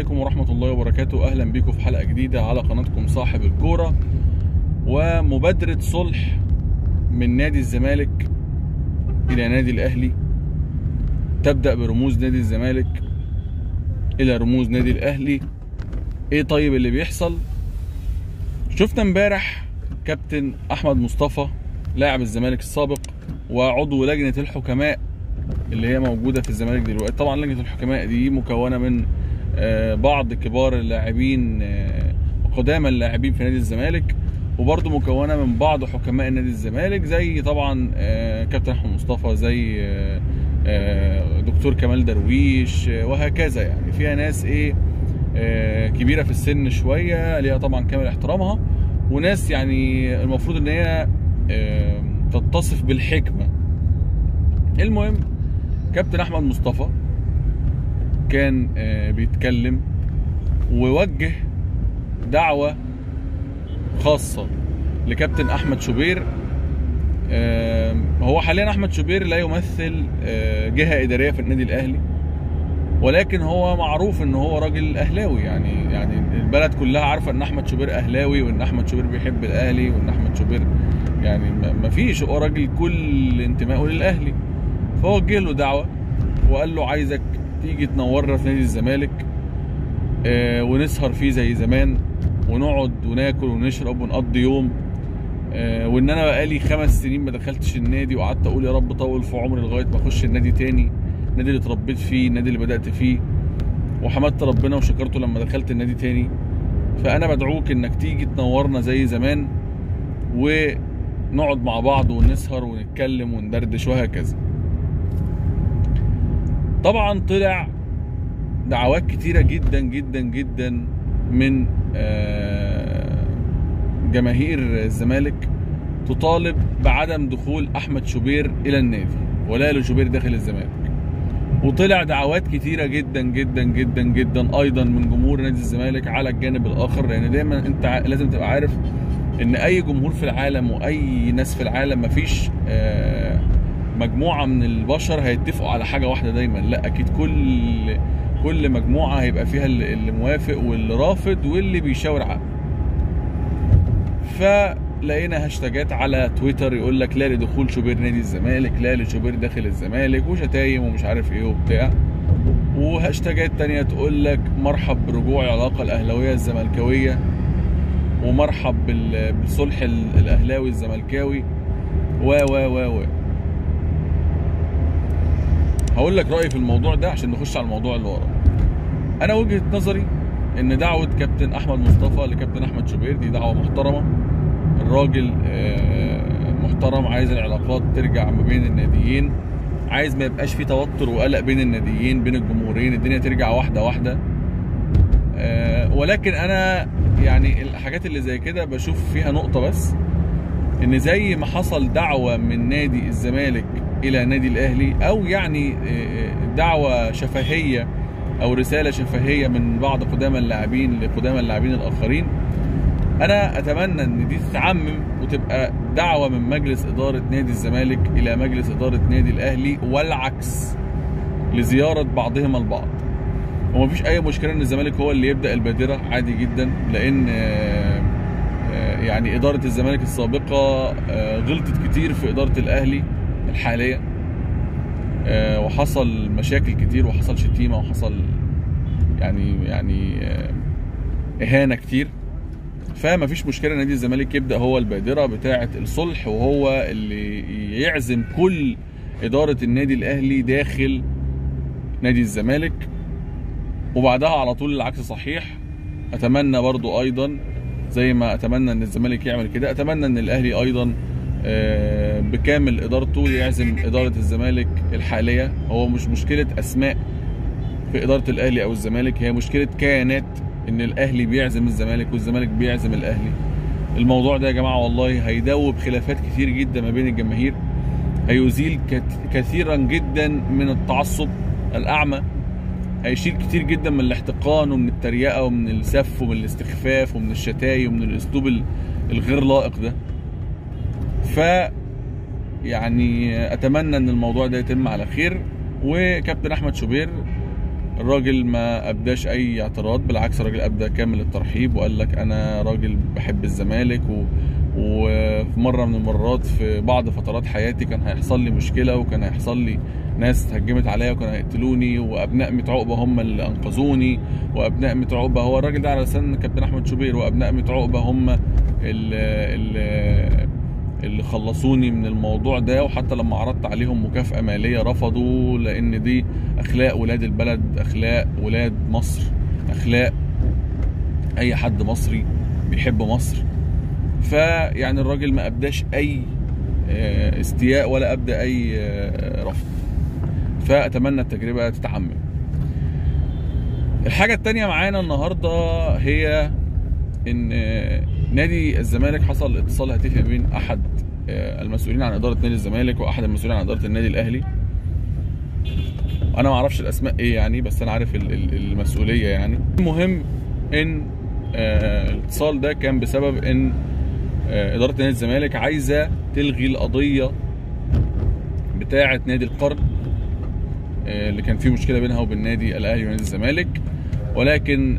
عليكم ورحمة الله وبركاته أهلا بكم في حلقة جديدة على قناتكم صاحب الكورة ومبادرة صلح من نادي الزمالك إلى نادي الأهلي تبدأ برموز نادي الزمالك إلى رموز نادي الأهلي إيه طيب اللي بيحصل شفنا امبارح كابتن أحمد مصطفى لاعب الزمالك السابق وعضو لجنة الحكماء اللي هي موجودة في الزمالك دلوقتي طبعا لجنة الحكماء دي مكونة من آه، بعض كبار اللاعبين آه، وقدامى اللاعبين في نادي الزمالك وبرضه مكونه من بعض حكماء نادي الزمالك زي طبعا آه، كابتن احمد مصطفى زي آه، آه، دكتور كمال درويش آه، وهكذا يعني فيها ناس ايه آه، كبيره في السن شويه ليها طبعا كامل احترامها وناس يعني المفروض ان هي آه، تتصف بالحكمه المهم كابتن احمد مصطفى كان آه، بيتكلم ووجه دعوة خاصة لكابتن أحمد شوبير آه، هو حاليا أحمد شوبير لا يمثل آه، جهة إدارية في النادي الأهلي ولكن هو معروف ان هو راجل اهلاوي يعني يعني البلد كلها عارفه ان احمد شوبير اهلاوي وان احمد شوبير بيحب الاهلي وان احمد شوبير يعني ما فيش هو راجل كل انتمائه للاهلي فهو وجه له دعوه وقال له عايزك تيجي تنورنا في نادي الزمالك آه، ونسهر فيه زي زمان ونقعد وناكل ونشرب ونقضي يوم آه، وان انا بقالي خمس سنين ما دخلتش النادي وقعدت اقول يا رب طول في عمري لغايه ما اخش النادي تاني النادي اللي اتربيت فيه النادي اللي بدات فيه وحمدت ربنا وشكرته لما دخلت النادي تاني فانا بدعوك انك تيجي تنورنا زي زمان ونقعد مع بعض ونسهر ونتكلم وندردش وهكذا طبعا طلع دعوات كتيرة جدا جدا جدا من آه، جماهير الزمالك تطالب بعدم دخول احمد شوبير الى النادي ولا لشوبير داخل الزمالك وطلع دعوات كتيرة جدا جدا جدا جدا ايضا من جمهور نادي الزمالك على الجانب الاخر لان دايما انت ع- لازم تبقى عارف ان اي جمهور في العالم واي ناس في العالم مفيش آه، مجموعة من البشر هيتفقوا على حاجة واحدة دايما لا اكيد كل كل مجموعة هيبقى فيها اللي اللي موافق واللي رافض واللي بيشاور عقل فلقينا هاشتاجات على تويتر يقول لك لا لدخول شوبير نادي الزمالك لا لشوبير داخل الزمالك وشتايم ومش عارف ايه وبتاع وهاشتاجات تانية تقول لك مرحب برجوع العلاقة الأهلوية الزملكاوية ومرحب بال- بالصلح ال- الأهلاوي الزملكاوي و و و و هقول لك رأيي في الموضوع ده عشان نخش على الموضوع اللي وراه أنا وجهة نظري إن دعوة كابتن أحمد مصطفى لكابتن أحمد شوبير دي دعوة محترمة الراجل آه، محترم عايز العلاقات ترجع ما بين الناديين عايز ما يبقاش في توتر وقلق بين الناديين بين الجمهورين الدنيا ترجع واحده واحده آه، ولكن انا يعني الحاجات اللي زي كده بشوف فيها نقطه بس ان زي ما حصل دعوه من نادي الزمالك الى نادي الاهلي او يعني آه، دعوه شفهيه او رساله شفهيه من بعض قدامى اللاعبين لقدامى اللاعبين الاخرين انا اتمنى ان دي تتعمم وتبقى دعوه من مجلس اداره نادي الزمالك الى مجلس اداره نادي الاهلي والعكس لزياره بعضهما البعض ومفيش اي مشكله ان الزمالك هو اللي يبدا البادره عادي جدا لان آه، آه، يعني اداره الزمالك السابقه آه، غلطت كتير في اداره الاهلي الحاليه آه، وحصل مشاكل كتير وحصل شتيمه وحصل يعني يعني آه، اهانه كتير فما فيش مشكله نادي الزمالك يبدا هو البادره بتاعه الصلح وهو اللي يعزم كل اداره النادي الاهلي داخل نادي الزمالك وبعدها على طول العكس صحيح اتمنى برضو ايضا زي ما اتمنى ان الزمالك يعمل كده اتمنى ان الاهلي ايضا آه، بكامل ادارته يعزم اداره الزمالك الحاليه هو مش مشكله اسماء في اداره الاهلي او الزمالك هي مشكله كيانات ان الاهلي بيعزم الزمالك والزمالك بيعزم الاهلي الموضوع ده يا جماعه والله هيدوب خلافات كتير جدا ما بين الجماهير هيزيل كت- كثيرا جدا من التعصب الاعمى هيشيل كتير جدا من الاحتقان ومن التريقه ومن السف ومن الاستخفاف ومن الشتايم ومن الاسلوب ال- الغير لائق ده ف يعني اتمنى ان الموضوع ده يتم على خير وكابتن احمد شوبير الراجل ما ابداش اي اعتراض بالعكس الراجل ابدا كامل الترحيب وقال لك انا راجل بحب الزمالك و... وفي مره من المرات في بعض فترات حياتي كان هيحصل لي مشكله وكان هيحصل لي ناس هجمت عليا وكانوا هيقتلوني وابناء ميت عقبه هم اللي انقذوني وابناء ميت عقبه هو الراجل ده على سن كابتن احمد شوبير وابناء ميت عقبه هم اللي, اللي خلصوني من الموضوع ده وحتى لما عرضت عليهم مكافاه ماليه رفضوا لان دي اخلاق ولاد البلد اخلاق ولاد مصر اخلاق اي حد مصري بيحب مصر فيعني الراجل ما ابداش اي استياء ولا ابدا اي رفض فاتمنى التجربه تتحمل الحاجه التانية معانا النهارده هي ان نادي الزمالك حصل اتصال هاتفي ما بين احد المسؤولين عن اداره نادي الزمالك واحد المسؤولين عن اداره النادي الاهلي انا ما اعرفش الاسماء ايه يعني بس انا عارف المسؤوليه يعني المهم ان الاتصال ده كان بسبب ان اداره نادي الزمالك عايزه تلغي القضيه بتاعه نادي القرن اللي كان فيه مشكله بينها وبين نادي الاهلي ونادي الزمالك ولكن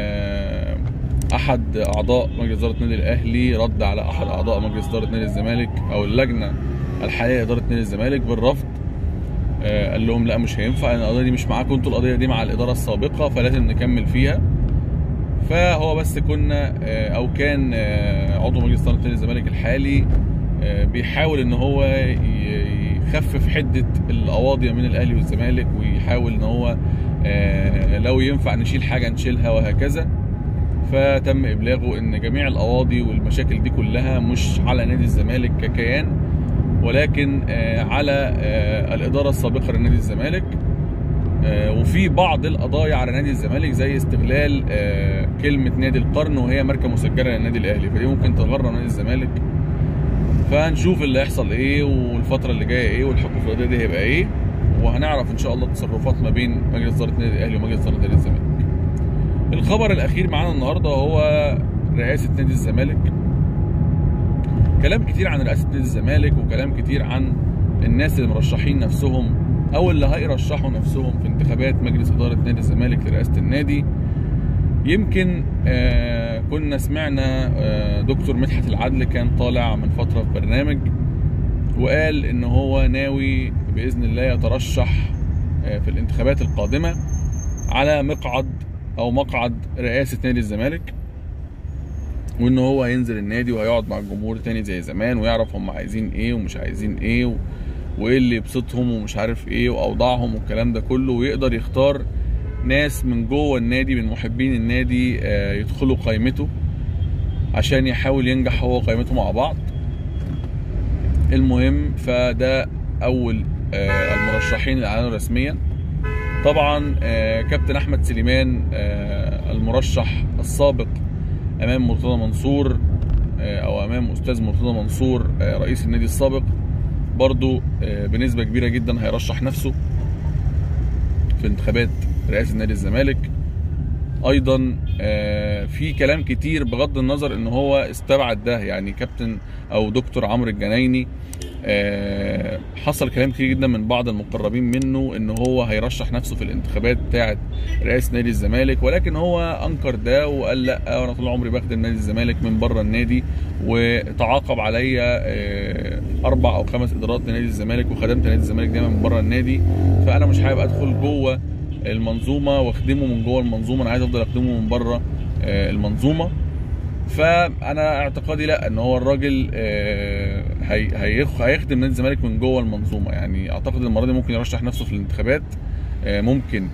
احد اعضاء مجلس اداره النادي الاهلي رد على احد اعضاء مجلس اداره نادي الزمالك او اللجنه الحاليه لاداره نادي الزمالك بالرفض قال لهم لا مش هينفع لان القضيه دي مش معاكم انتوا القضيه دي مع الاداره السابقه فلازم نكمل فيها فهو بس كنا او كان عضو مجلس اداره نادي الزمالك الحالي بيحاول ان هو يخفف حده القواضي من الاهلي والزمالك ويحاول ان هو لو ينفع نشيل حاجه نشيلها وهكذا فتم ابلاغه ان جميع القواضي والمشاكل دي كلها مش على نادي الزمالك ككيان ولكن على الاداره السابقه لنادي الزمالك وفي بعض القضايا على نادي الزمالك زي استغلال كلمه نادي القرن وهي ماركه مسجله للنادي الاهلي فدي ممكن تغرم نادي الزمالك فهنشوف اللي هيحصل ايه والفتره اللي جايه ايه والحكم في القضيه دي هيبقى ايه وهنعرف ان شاء الله التصرفات ما بين مجلس اداره النادي الاهلي ومجلس اداره نادي الزمالك الخبر الاخير معانا النهارده هو رئاسه نادي الزمالك كلام كتير عن رئاسه نادي الزمالك وكلام كتير عن الناس اللي مرشحين نفسهم او اللي هيرشحوا نفسهم في انتخابات مجلس اداره نادي الزمالك لرئاسه النادي يمكن آه كنا سمعنا آه دكتور مدحت العدل كان طالع من فتره في برنامج وقال ان هو ناوي باذن الله يترشح آه في الانتخابات القادمه على مقعد او مقعد رئاسه نادي الزمالك وان هو هينزل النادي وهيقعد مع الجمهور تاني زي زمان ويعرف هم عايزين ايه ومش عايزين ايه و... وايه اللي يبسطهم ومش عارف ايه واوضاعهم والكلام ده كله ويقدر يختار ناس من جوه النادي من محبين النادي يدخلوا قائمته عشان يحاول ينجح هو قائمته مع بعض المهم فده اول المرشحين اللي اعلنوا رسميا طبعا كابتن احمد سليمان المرشح السابق امام مرتضى منصور او امام استاذ مرتضى منصور رئيس النادي السابق برضو بنسبه كبيره جدا هيرشح نفسه في انتخابات رئاسه نادي الزمالك ايضا في كلام كتير بغض النظر ان هو استبعد ده يعني كابتن او دكتور عمرو الجنايني حصل كلام كتير جدا من بعض المقربين منه ان هو هيرشح نفسه في الانتخابات بتاعه رئاسه نادي الزمالك ولكن هو انكر ده وقال لا انا طول عمري بخدم نادي الزمالك من بره النادي وتعاقب عليا اربع او خمس ادارات لنادي الزمالك وخدمت نادي الزمالك دايما من بره النادي فانا مش حابب ادخل جوه المنظومه واخدمه من جوه المنظومه انا عايز افضل اخدمه من بره المنظومه فانا اعتقادي لا ان هو الراجل هيخدم نادي الزمالك من جوه المنظومه يعني اعتقد المره دي ممكن يرشح نفسه في الانتخابات ممكن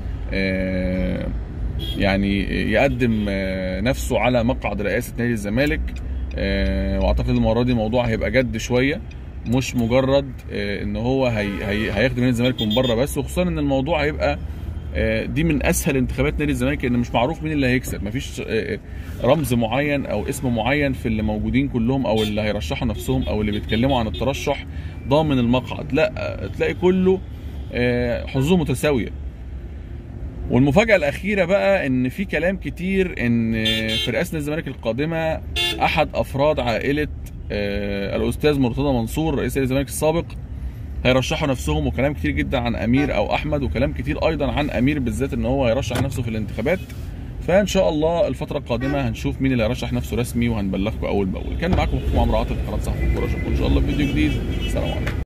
يعني يقدم نفسه على مقعد رئاسه نادي الزمالك واعتقد المره دي الموضوع هيبقى جد شويه مش مجرد ان هو هي هي هيخدم نادي الزمالك من بره بس وخصوصا ان الموضوع هيبقى دي من اسهل انتخابات نادي الزمالك لان مش معروف مين اللي هيكسب مفيش رمز معين او اسم معين في اللي موجودين كلهم او اللي هيرشحوا نفسهم او اللي بيتكلموا عن الترشح ضامن المقعد لا تلاقي كله حظوظه متساويه والمفاجاه الاخيره بقى ان في كلام كتير ان في رئاسه نادي الزمالك القادمه احد افراد عائله الاستاذ مرتضى منصور رئيس نادي الزمالك السابق هيرشحوا نفسهم وكلام كتير جدا عن امير او احمد وكلام كتير ايضا عن امير بالذات ان هو هيرشح نفسه في الانتخابات فان شاء الله الفتره القادمه هنشوف مين اللي هيرشح نفسه رسمي وهنبلغكم اول باول كان معاكم اخوكم عمرو عاطف قناه صحفي الكوره اشوفكم ان شاء الله في فيديو جديد سلام عليكم